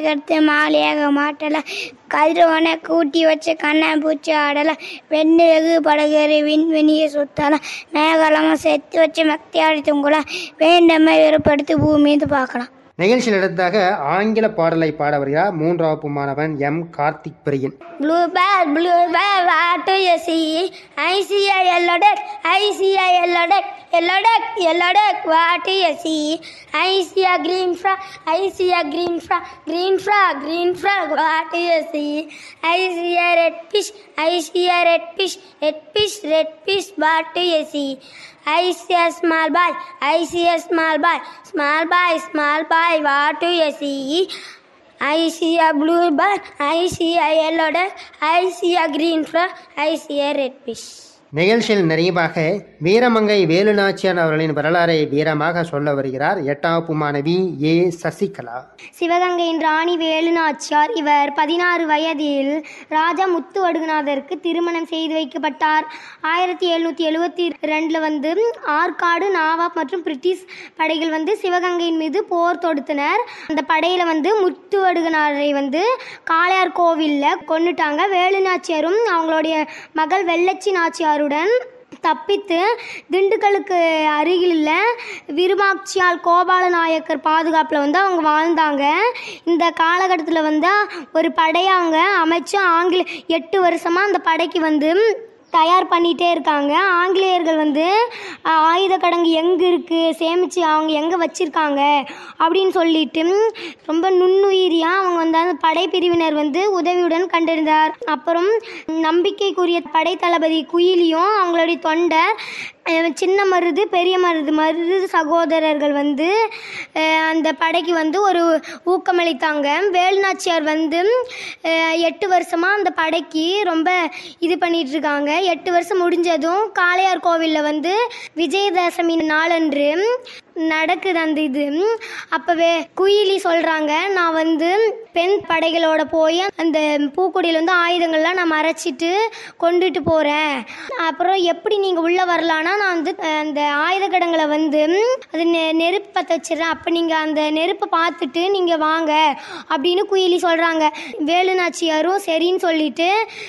எடுத்து மாலையாக மாட்டலாம் கதிரவனை கூட்டி வச்சு கண்ணாம்பூச்சி ஆடலாம் வெண்ணிலகு படகேறி விண்வெளியை சுத்தலாம் மேகலமாக செத்து வச்சு மக்தியாடி தூங்கலாம் வேண்டமை விருப்படுத்தி பூமி மீது பார்க்கலாம் நிகழ்ச்சியில் அடுத்ததாக ஆங்கில பாடலை பாட வருகிறார் மூன்றாம் வகுப்பு மாணவன் M Karthik Priyan Bluebell, bluebell, what do you see? I see a yellow duck, I see a yellow duck, yellow duck, yellow duck, what do you see? I see a green frog, I see a green frog, green frog, green frog, what do you see? I see a red fish, I see a red fish, red fish, red fish, what do you see? I see a small boy, I see a small boy, small boy, small boy, what do you see? I see a blue bird, I see a yellow duck, I see a green frog, I see a red fish. நிகழ்ச்சியில் நிறைவாக வீரமங்கை வேலுநாச்சியார் அவர்களின் வரலாறை வீரமாக சொல்ல வருகிறார் எட்டாம் வகுப்பு மாணவி ஏ சசிகலா சிவகங்கையின் ராணி வேலுநாச்சியார் இவர் பதினாறு வயதில் ராஜா முத்து வடுகநாதருக்கு திருமணம் செய்து வைக்கப்பட்டார் ஆயிரத்தி எழுநூற்றி எழுவத்தி ரெண்டில் வந்து ஆற்காடு நவாப் மற்றும் பிரிட்டிஷ் படைகள் வந்து சிவகங்கையின் மீது போர் தொடுத்தனர் அந்த படையில் வந்து முத்து வடுகநாதரை வந்து காளையார் கோவிலில் கொன்னுட்டாங்க வேலுநாச்சியாரும் அவங்களுடைய மகள் வெள்ளச்சி நாச்சியாருடன் தப்பித்து திண்டுக்கலுக்கு அருகில் உள்ள விருமாட்சியால் கோபால நாயக்கர் பாதுகாப்பில் வந்து அவங்க வாழ்ந்தாங்க இந்த காலகட்டத்தில் வந்து ஒரு படையை அவங்க அமைச்சு ஆங்கில எட்டு வருஷமாக அந்த படைக்கு வந்து தயார் பண்ணிகிட்டே இருக்காங்க ஆங்கிலேயர்கள் வந்து அஹ், ஆயுத கடங்கு எங்கே இருக்குது சேமித்து அவங்க எங்கே வச்சுருக்காங்க அப்படின்னு சொல்லிட்டு ரொம்ப நுண்ணுயிரியாக அவங்க வந்து அந்த படைப்பிரிவினர் வந்து உதவியுடன் கண்டறிந்தார் அப்புறம் நம்பிக்கைக்குரிய படை தளபதி குயிலியும் அவங்களுடைய தொண்டை அஹ், சின்ன மருது பெரிய மருது மருது சகோதரர்கள் வந்து அஹ், அந்த படைக்கு வந்து ஒரு ஊக்கமளித்தாங்க வேலுநாச்சியார் வந்து அஹ், எட்டு வருஷமாக அந்த படைக்கு ரொம்ப இது பண்ணிட்டு இருக்காங்க எட்டு வருஷம் முடிஞ்சதும் காளையார் கோவிலில் வந்து விஜயதசமி நாளன்று நடக்குது அந்த இது அப்போவே குயிலி சொல்கிறாங்க நான் வந்து பெண் படைகளோட போய் அந்த பூக்குடியில் வந்து ஆயுதங்கள்லாம் நான் மறைச்சிட்டு கொண்டுட்டு போகிறேன் அப்புறம் எப்படி நீங்கள் உள்ளே வரலான்னா நான் வந்து அஹ், அந்த ஆயுத கடங்களை வந்து அது நெ நெருப்பு பற்ற வச்சிடுறேன் அப்போ நீங்கள் அந்த நெருப்பை பார்த்துட்டு நீங்கள் வாங்க அப்படின்னு குயிலி சொல்கிறாங்க வேலுநாச்சியாரும் சரின்னு சொல்லிட்டு